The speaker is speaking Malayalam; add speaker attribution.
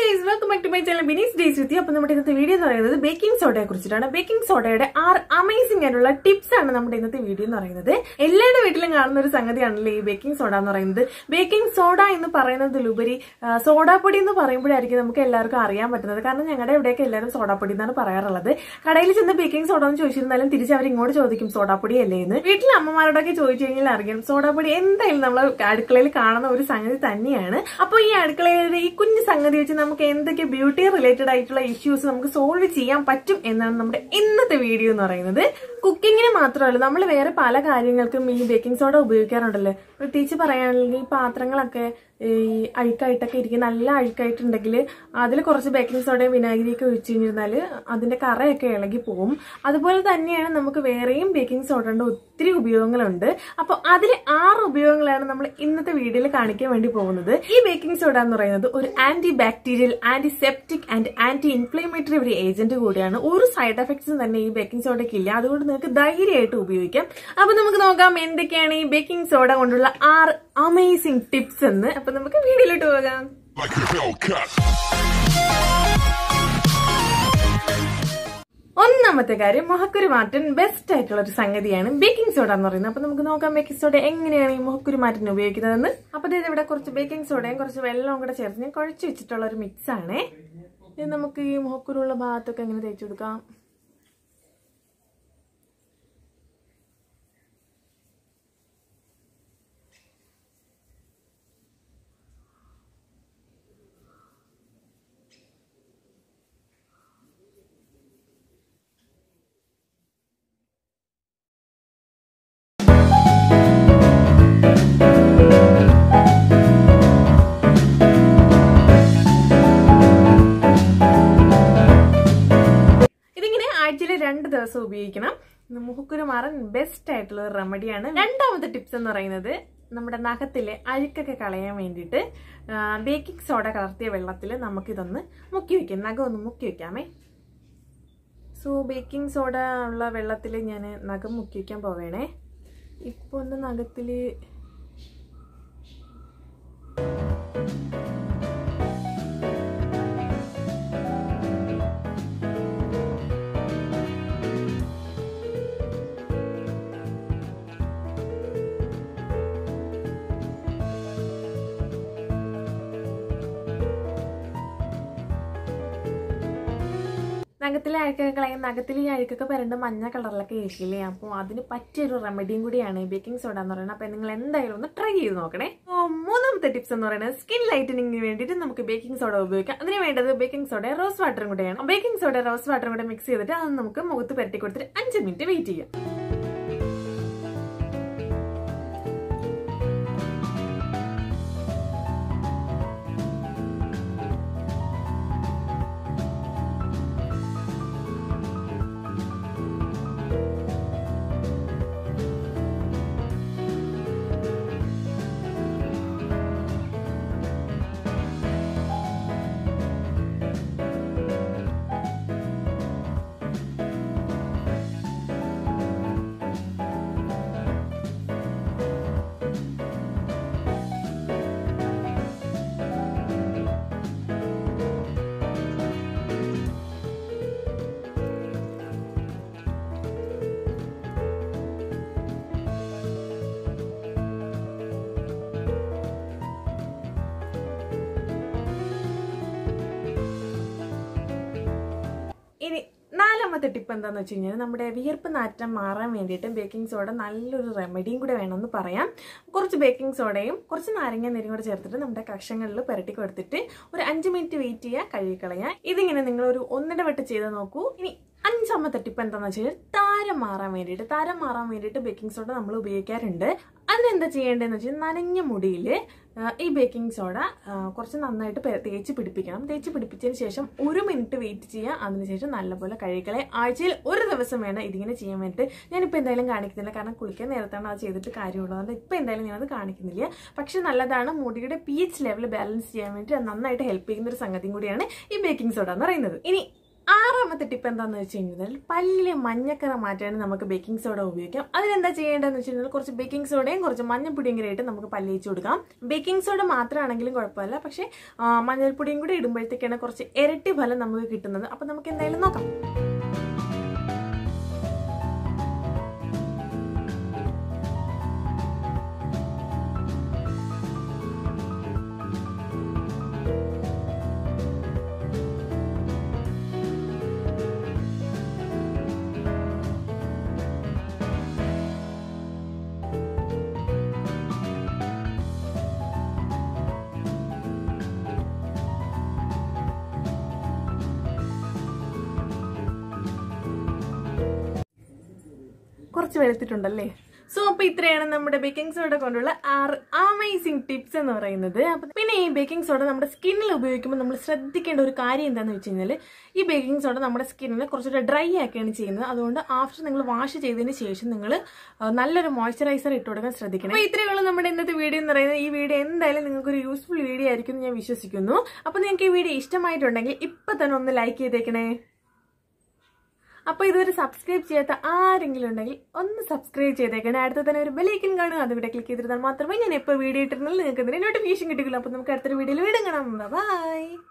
Speaker 1: Guys welcome back to my channel Bini's days വിത്തി അപ്പോൾ നമ്മുടെ ഇന്നത്തെ വീഡിയോ എന്ന് പറയുന്നത് ബേക്കിംഗ് സോഡയെ കുറിച്ചിട്ടാണ് ബേക്കിംഗ് സോഡയുടെ ആറ് അമേസിംഗ് ആയിട്ടുള്ള ടിപ്സ് ആണ് നമ്മുടെ ഇന്നത്തെ വീഡിയോ എന്ന് പറയുന്നത് എല്ലാവരുടെ വീട്ടിലും കാണുന്ന ഒരു സംഗതിയാണല്ലോ ഈ ബേക്കിംഗ് സോഡ എന്ന് പറയുന്നത് ബേക്കിംഗ് സോഡ എന്ന് പറയുന്നതിലുപരി ആ, സോഡാപ്പൊടി എന്ന് പറയുമ്പോഴായിരിക്കും നമുക്ക് എല്ലാവർക്കും അറിയാൻ പറ്റുന്നത് കാരണം ഞങ്ങളുടെ ഇവിടെയൊക്കെ എല്ലാവരും സോഡാപ്പൊടി എന്നാണ് പറയാറുള്ളത് കടയിൽ ചെന്ന് ബേക്കിംഗ് സോഡ എന്ന് ചോദിച്ചിരുന്നാലും തിരിച്ച് അവർ ഇങ്ങോട്ട് ചോദിക്കും സോഡാപ്പൊടി അല്ലേ എന്ന് വീട്ടിലെ അമ്മമാരോടൊക്കെ ചോദിച്ചു കഴിഞ്ഞാൽ അറിയാം സോഡാപ്പൊടി എന്തായാലും നമ്മൾ അടുക്കളയിൽ കാണുന്ന ഒരു സംഗതി തന്നെയാണ് അപ്പോൾ ഈ അടുക്കളയിലെ ഈ കുഞ്ഞു സംഗതി വെച്ച് നമുക്ക് എന്തൊക്കെ ബ്യൂട്ടി റിലേറ്റഡ് ആയിട്ടുള്ള ഇഷ്യൂസ് നമുക്ക് സോൾവ് ചെയ്യാൻ പറ്റും എന്നാണ് നമ്മുടെ ഇന്നത്തെ വീഡിയോ എന്ന് പറയുന്നത് കുക്കിങ്ങിന് മാത്രമല്ല നമ്മൾ വേറെ പല കാര്യങ്ങൾക്കും ഈ ബേക്കിംഗ് സോഡ ഉപയോഗിക്കാറുണ്ടല്ലോ പ്രത്യേകിച്ച് പറയുകയാണെങ്കിൽ ഈ പാത്രങ്ങളൊക്കെ ഈ അഴുക്കായിട്ടൊക്കെ ഇരിക്കും നല്ല അഴുക്കായിട്ടുണ്ടെങ്കിൽ അതിൽ കുറച്ച് ബേക്കിംഗ് സോഡയും വിനാഗിരിയൊക്കെ ഒഴിച്ചു കഴിഞ്ഞിരുന്നാൽ അതിന്റെ കറയൊക്കെ ഇളകി പോകും അതുപോലെ തന്നെയാണ് നമുക്ക് വേറെയും ബേക്കിംഗ് സോഡയുടെ ഒത്തിരി ഉപയോഗങ്ങളുണ്ട് അപ്പോൾ അതിൽ ആറ് ഉപയോഗങ്ങളാണ് നമ്മൾ ഇന്നത്തെ വീഡിയോയിൽ കാണിക്കാൻ വേണ്ടി പോകുന്നത് ഈ ബേക്കിംഗ് സോഡ എന്ന് പറയുന്നത് ഒരു anti bacterial anti septic and anti inflammatory ഒരു ഏജന്റ് കൂടിയാണ് ഒരു സൈഡ് എഫക്ട്സും തന്നെ ഈ ബേക്കിംഗ് സോഡയ്ക്ക് ഇല്ല അതുകൊണ്ട് നിങ്ങൾക്ക് ധൈര്യമായിട്ട് ഉപയോഗിക്കാം അപ്പൊ നമുക്ക് നോക്കാം എന്തൊക്കെയാണ് ഈ ബേക്കിംഗ് സോഡ കൊണ്ടുള്ള ആറ് അമേസിംഗ് ടിപ്സ് എന്ന് അപ്പൊ നമുക്ക് വീഡിയോയിലോട്ട് പോകാം
Speaker 2: like a Hellcat.
Speaker 1: ഒന്നാമത്തെ കാര്യം മുഖക്കുരു മാറ്റാൻ ബെസ്റ്റ് ആയിട്ടുള്ള ഒരു സംഗതിയാണ് ബേക്കിംഗ് സോഡ എന്ന് പറയുന്നത് അപ്പൊ നമുക്ക് നോക്കാം ബേക്കിംഗ് സോഡ എങ്ങനെയാണ് ഈ മുഖക്കുരു മാറ്റാൻ ഉപയോഗിക്കുന്നതെന്ന് അപ്പൊ ഇത് ഇവിടെ കുറച്ച് ബേക്കിംഗ് സോഡയും കുറച്ച് വെള്ളവും കൂടെ ചേർത്ത് ഞാൻ കുഴച്ച് വെച്ചിട്ടുള്ള ഒരു മിക്സ് ആണേ ഇത് നമുക്ക് ഈ മുഖക്കുരുള്ള ഭാഗത്തൊക്കെ എങ്ങനെ തേച്ചു കൊടുക്കാം ഇതിങ്ങനെ ആഴ്ചയിൽ രണ്ട് ദിവസം ഉപയോഗിക്കണം മുഖക്കുരു മാറാൻ ബെസ്റ്റ് ആയിട്ടുള്ള ഒരു റെമഡിയാണ് രണ്ടാമത്തെ ടിപ്സ് എന്ന് പറയുന്നത് നമ്മുടെ നഖത്തിലെ അഴുക്കൊക്കെ കളയാൻ വേണ്ടിയിട്ട് ബേക്കിംഗ് സോഡ കലർത്തിയ വെള്ളത്തിൽ നമുക്കിതൊന്ന് മുക്കി വെക്കാം നഖം ഒന്ന് മുക്കി വെക്കാമേ സോ ബേക്കിംഗ് സോഡ ഉള്ള വെള്ളത്തിൽ ഞാൻ നഖം മുക്കി വെക്കാൻ പോവേണേ ഇപ്പോൾ ഒന്ന് നഖത്തിൽ നഖത്തിലെ അഴുക്കൊക്കെ കളയാൻ നഖത്തിൽ ഈ അഴുക്കൊക്കെ പരണ്ട് മഞ്ഞ കളറിലൊക്കെ ഇരിക്കില്ലേ അപ്പോൾ അതിന് പറ്റിയൊരു റെമഡിയും കൂടിയാണ് ഈ ബേക്കിംഗ് സോഡ എന്ന് പറയുന്നത് അപ്പോൾ നിങ്ങൾ എന്തായാലും ഒന്ന് ട്രൈ ചെയ്ത് നോക്കണേ അപ്പോൾ മൂന്നാമത്തെ ടിപ്സ് എന്ന് പറയുന്നത് സ്കിൻ ലൈറ്റനിങ്ങിന് വേണ്ടിയിട്ട് നമുക്ക് ബേക്കിംഗ് സോഡ ഉപയോഗിക്കാം അതിന് വേണ്ടത് ബേക്കിംഗ് സോഡ റോസ് വാട്ടറും കൂടെയാണ് ബേക്കിംഗ് സോഡ റോസ് വാട്ടറും കൂടെ മിക്സ് ചെയ്തിട്ട് അത് നമുക്ക് മുഖത്ത് പുരട്ടി കൊടുത്തിട്ട് അഞ്ച് മിനിറ്റ് വെയിറ്റ് ചെയ്യാം ഇനി നാലാമത്തെ ടിപ്പ് എന്താന്ന് വെച്ച് കഴിഞ്ഞാൽ നമ്മുടെ വിയർപ്പ് നാറ്റം മാറാൻ വേണ്ടിയിട്ട് ബേക്കിംഗ് സോഡ നല്ലൊരു റെമഡിയും കൂടെ വേണമെന്ന് പറയാം കുറച്ച് ബേക്കിംഗ് സോഡയും കുറച്ച് നാരങ്ങ നീരും കൂടെ ചേർത്തിട്ട് നമ്മുടെ കഷങ്ങളിൽ പുരട്ടി കൊടുത്തിട്ട് ഒരു അഞ്ച് മിനിറ്റ് വെയിറ്റ് ചെയ്യുക കഴുകിക്കളയാം ഇതിങ്ങനെ നിങ്ങൾ ഒരു ഒന്നിട വെട്ട് ചെയ്ത് നോക്കൂ ഇനി അഞ്ചാമത്തെ ടിപ്പ് എന്താണെന്ന് വെച്ച് കഴിഞ്ഞാൽ താരം മാറാൻ വേണ്ടിയിട്ട് താരം മാറാൻ വേണ്ടിയിട്ട് ബേക്കിംഗ് സോഡ നമ്മൾ ഉപയോഗിക്കാറുണ്ട് അതിനെന്താ ചെയ്യേണ്ടതെന്ന് വെച്ചാൽ നനഞ്ഞ മുടിയിൽ ഈ ബേക്കിംഗ് സോഡ ആ, കുറച്ച് നന്നായിട്ട് പെ- തേച്ച് പിടിപ്പിക്കണം തേച്ച് പിടിപ്പിച്ചതിന് ശേഷം ഒരു മിനിറ്റ് വെയിറ്റ് ചെയ്യുക അതിനുശേഷം നല്ലപോലെ കഴുകളെ ആഴ്ചയിൽ ഒരു ദിവസം വേണം ഇതിങ്ങനെ ചെയ്യാൻ വേണ്ടിയിട്ട് ഞാനിപ്പോൾ എന്തായാലും കാണിക്കുന്നില്ല കാരണം കുളിക്കാൻ നേരത്താണ് അത് ചെയ്തിട്ട് കാര്യമുള്ളത് അതുകൊണ്ട് ഇപ്പോൾ എന്തായാലും ഞാനത് കാണിക്കുന്നില്ല പക്ഷെ നല്ലതാണ് മുടിയുടെ പി എച്ച് ലെവൽ ബാലൻസ് ചെയ്യാൻ വേണ്ടി അത് നന്നായിട്ട് ഹെൽപ്പ് ചെയ്യുന്ന ഒരു സംഗതിയും കൂടിയാണ് ഈ ബേക്കിംഗ് സോഡ എന്ന് പറയുന്നത് ഇനി ആറാമത്തെ ടിപ്പ് എന്താണെന്ന് വെച്ച് കഴിഞ്ഞാൽ പല്ലിലെ മഞ്ഞക്കറ മാറ്റാൻ നമുക്ക് ബേക്കിംഗ് സോഡ ഉപയോഗിക്കാം അതിനെന്താ ചെയ്യേണ്ടതെന്ന് വെച്ച് കഴിഞ്ഞാൽ കുറച്ച് ബേക്കിംഗ് സോഡയും കുറച്ച് മഞ്ഞൾപ്പൊടിയും കൂടെ ആയിട്ട് നമുക്ക് പല്ലിച്ച് കൊടുക്കാം ബേക്കിംഗ് സോഡ മാത്രമാണെങ്കിലും കുഴപ്പമില്ല പക്ഷേ ആ, മഞ്ഞൾപ്പൊടിയും കൂടി ഇടുമ്പോഴത്തേക്കാണ് കുറച്ച് ഇരട്ടി ഫലം നമുക്ക് കിട്ടുന്നത് അപ്പം നമുക്ക് എന്തായാലും നോക്കാം കുറച്ച് വെളുത്തിട്ടുണ്ടല്ലേ സോ അപ്പൊ ഇത്രയാണ് നമ്മുടെ ബേക്കിംഗ് സോഡ കൊണ്ടുള്ള ആറ് അമേസിംഗ് ടിപ്സ് എന്ന് പറയുന്നത് അപ്പൊ പിന്നെ ഈ ബേക്കിംഗ് സോഡ നമ്മുടെ സ്കിന്നിൽ ഉപയോഗിക്കുമ്പോൾ നമ്മൾ ശ്രദ്ധിക്കേണ്ട ഒരു കാര്യം എന്താണെന്ന് വെച്ച് കഴിഞ്ഞാൽ ഈ ബേക്കിംഗ് സോഡ നമ്മുടെ സ്കിന്നിനെ കുറച്ചുകൂടെ ഡ്രൈ ആക്കുകയാണ് ചെയ്യുന്നത് അതുകൊണ്ട് ആഫ്റ്റർ നിങ്ങൾ വാഷ് ചെയ്തതിന് ശേഷം നിങ്ങൾ നല്ലൊരു മോയ്സ്ചറൈസർ ഇട്ട് കൊടുക്കാൻ ശ്രദ്ധിക്കണം അപ്പൊ ഇത്രയേ ഉള്ളൂ നമ്മുടെ ഇന്നത്തെ വീഡിയോ എന്ന് പറയുന്നത് ഈ വീഡിയോ എന്തായാലും നിങ്ങൾക്ക് ഒരു യൂസ്ഫുൾ വീഡിയോ ആയിരിക്കും എന്ന് ഞാൻ വിശ്വസിക്കുന്നു അപ്പൊ നിങ്ങൾക്ക് ഈ വീഡിയോ ഇഷ്ടമായിട്ടുണ്ടെങ്കിൽ ഇപ്പൊ തന്നെ ഒന്ന് ലൈക്ക് ചെയ്തേക്കണേ അപ്പൊ ഇതുവരെ സബ്സ്ക്രൈബ് ചെയ്യാത്ത ആരെങ്കിലും ഉണ്ടെങ്കിൽ ഒന്ന് സബ്സ്ക്രൈബ് ചെയ്തേക്കണേ അടുത്ത തന്നെ ഒരു ബെലൈക്കൻ കാണുക അത് ഇവിടെ ക്ലിക്ക് ചെയ്തിരുന്നാൽ മാത്രമേ ഞാൻ എപ്പോൾ വീഡിയോ ഇട്ടിരുന്നാലും നിങ്ങൾക്ക് ഇതിന് നോട്ടിഫിക്കേഷൻ കിട്ടുകയുള്ളൂ അപ്പൊ നമുക്ക് അടുത്തൊരു വീഡിയോയിൽ വീടും കാണാം ബൈ